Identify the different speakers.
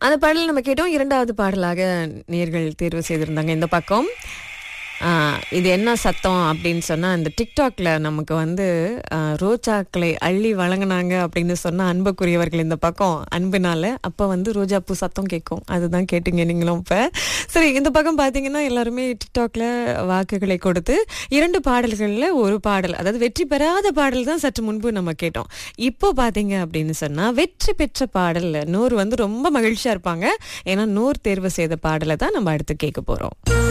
Speaker 1: அந்த பாடல் நம்ம கேட்டோம் இரண்டாவது பாடலாக நேர்கள் தேர்வு செய்திருந்தாங்க இந்த பக்கம் ஆ, இது என்ன சத்தம் அப்படின்னு சொன்னா இந்த டிக்டாக்ல நமக்கு வந்து ஆ, ரோஜாக்களை அள்ளி வழங்கினாங்க அப்படின்னு சொன்னா அன்புக்குரியவர்கள் இந்த பக்கம் அன்புனால அப்ப வந்து ரோஜா பூ சத்தம் கேட்கும் அதுதான் கேட்டீங்க நீங்களும் இப்ப சரி இந்த பக்கம் பாத்தீங்கன்னா எல்லாருமே டிக்டாக்ல வாக்குகளை கொடுத்து இரண்டு பாடல்கள்ல ஒரு பாடல் அதாவது வெற்றி பெறாத பாடல் தான் சற்று முன்பு நம்ம கேட்டோம் இப்போ பாத்தீங்க அப்படின்னு சொன்னா வெற்றி பெற்ற பாடல் நூறு வந்து ரொம்ப மகிழ்ச்சியா இருப்பாங்க ஏன்னா நூறு தேர்வு செய்த பாடலை தான் நம்ம அடுத்து கேட்க போறோம்